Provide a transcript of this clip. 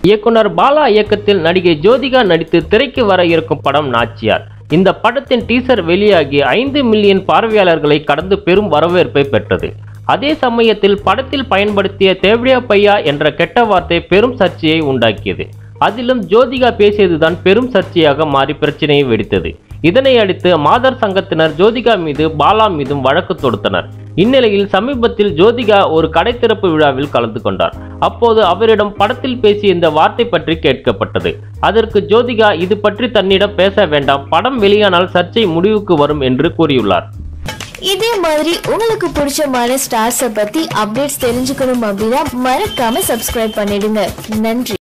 இயக்குனர் பாலா இயக்கத்தில் நடிகை ஜோதிகா நடித்து திரைக்கு வர இருக்கும் படம் நாச்சியார் இந்த படத்தின் டீசர் வெளியாகி ஐந்து மில்லியன் பார்வையாளர்களை கடந்து பெரும் வரவேற்பை பெற்றது அதே சமயத்தில் படத்தில் பயன்படுத்திய தேவடியா பையா என்ற கெட்ட வார்த்தை பெரும் சர்ச்சையை உண்டாக்கியது அதிலும் ஜோதிகா பேசியதுதான் பெரும் சர்ச்சையாக மாறி பிரச்சனையை வெடித்தது இதனை அடுத்து மாதர் சங்கத்தினர் ஜோதிகா மீது பாலா மீதும் வழக்கு தொடுத்தனர் இந்நிலையில் சமீபத்தில் ஜோதிகா ஒரு கடை திறப்பு விழாவில் கலந்து கொண்டார் அப்போது அவரிடம் படத்தில் பேசிய இந்த வார்த்தை பற்றி கேட்கப்பட்டது அதற்கு ஜோதிகா இது பற்றி தன்னிடம் பேச வேண்டாம் படம் வெளியானால் சர்ச்சை முடிவுக்கு வரும் என்று கூறியுள்ளார் இதே மாதிரி உங்களுக்கு பிடிச்சமான ஸ்டார்ஸை பத்தி அப்டேட்ஸ் தெரிஞ்சுக்கணும் அப்படின்னா மறக்காம சப்ஸ்கிரைப் பண்ணிடுங்க நன்றி